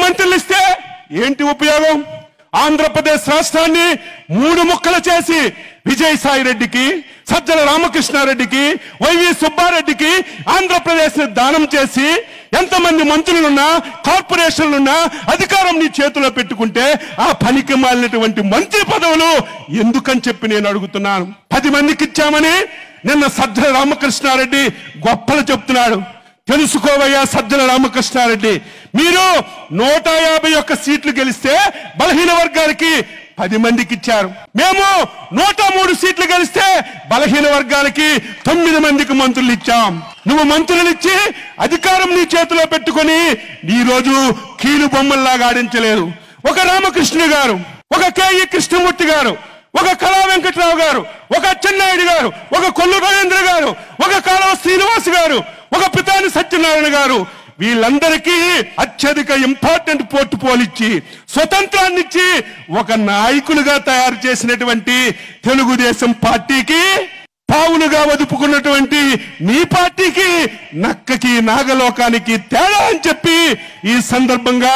మంత్రులు ఇస్తే ఏంటి ఉపయోగం ఆంధ్రప్రదేశ్ రాష్ట్రాన్ని మూడు ముక్కలు చేసి విజయసాయి రెడ్డికి సజ్జల రామకృష్ణారెడ్డికి వైవి సుబ్బారెడ్డికి ఆంధ్రప్రదేశ్ ని దానం చేసి ఎంతమంది మంత్రులున్నా కార్పొరేషన్లున్నా అధికారం నీ చేతిలో పెట్టుకుంటే ఆ పనికి మాలినటువంటి మంత్రి పదవులు ఎందుకని చెప్పి నేను అడుగుతున్నాను పది మందికి ఇచ్చామని నిన్న సజ్జల రామకృష్ణారెడ్డి గొప్పలు చెప్తున్నాడు తెలుసుకోవయ్యా సజ్జల రామకృష్ణారెడ్డి మీరు నూట యాభై ఒక్క సీట్లు గెలిస్తే బలహీన వర్గాలకి పది మందికి ఇచ్చారు మేము నూట మూడు సీట్లు గెలిస్తే బలహీన వర్గాలకి తొమ్మిది మందికి మంత్రులు ఇచ్చాం నువ్వు మంత్రులు ఇచ్చి అధికారం నీ చేతిలో పెట్టుకొని ఈ రోజు కీలు బొమ్మల్లాగా ఆడించలేదు ఒక రామకృష్ణ గారు ఒక కేఈ కృష్ణమూర్తి గారు ఒక కళా వెంకట్రావు గారు ఒక అచ్చెన్నాయుడు గారు ఒక కొల్లు రవీంద్ర గారు ఒక కాలువ శ్రీనివాస్ గారు ఒక పితాని సత్యనారాయణ గారు వీళ్ళందరికీ అత్యధిక ఇంపార్టెంట్ పోర్టుపోల్ ఇచ్చి స్వతంత్రాన్ని ఇచ్చి ఒక నాయకులుగా తయారు చేసినటువంటి తెలుగుదేశం పార్టీకి పావులుగా వదుపుకున్నటువంటి నీ పార్టీకి నక్కకి నాగలోకానికి తేడా అని చెప్పి ఈ సందర్భంగా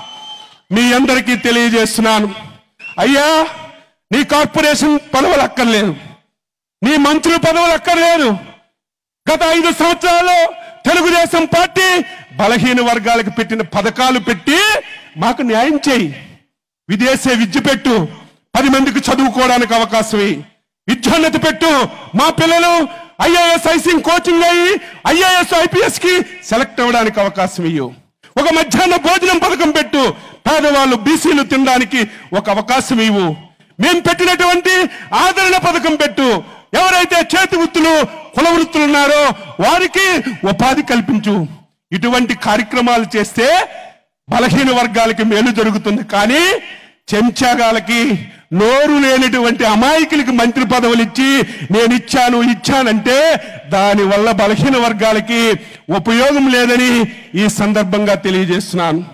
మీ అందరికీ తెలియజేస్తున్నాను అయ్యా నీ కార్పొరేషన్ పదవులు అక్కర్లేదు నీ మంత్రుల పదవులు అక్కర్లేదు గత ఐదు సంవత్సరాలు తెలుగుదేశం పార్టీ బలహీన వర్గాలకు పెట్టిన పథకాలు పెట్టి మాకు న్యాయం చేయి విదేశీ విద్య పెట్టు పది మందికి చదువుకోవడానికి అవకాశం ఇయ్యి. విద్యోన్నతి పెట్టు మా పిల్లలు ఐఏఎస్ ఐసింగ్ కోచింగ్ అయ్యి ఐఏఎస్ ఐపీఎస్ కి సెలెక్ట్ అవ్వడానికి అవకాశం ఇయ్యు ఒక మధ్యాహ్న భోజనం పథకం పెట్టు పేదవాళ్ళు బీసీలు తినడానికి ఒక అవకాశం ఇవ్వు మేము పెట్టినటువంటి ఆదరణ పథకం పెట్టు ఎవరైతే చేతి వృత్తులు కుల వృత్తులు ఉన్నారో వారికి ఉపాధి కల్పించు ఇటువంటి కార్యక్రమాలు చేస్తే బలహీన వర్గాలకి మేలు జరుగుతుంది కానీ చెంచాగాలకి నోరు లేనటువంటి అమాయకులకి మంత్రి పదవులు ఇచ్చి నేను ఇచ్చాను ఇచ్చానంటే దాని వల్ల బలహీన వర్గాలకి ఉపయోగం లేదని ఈ సందర్భంగా తెలియజేస్తున్నాను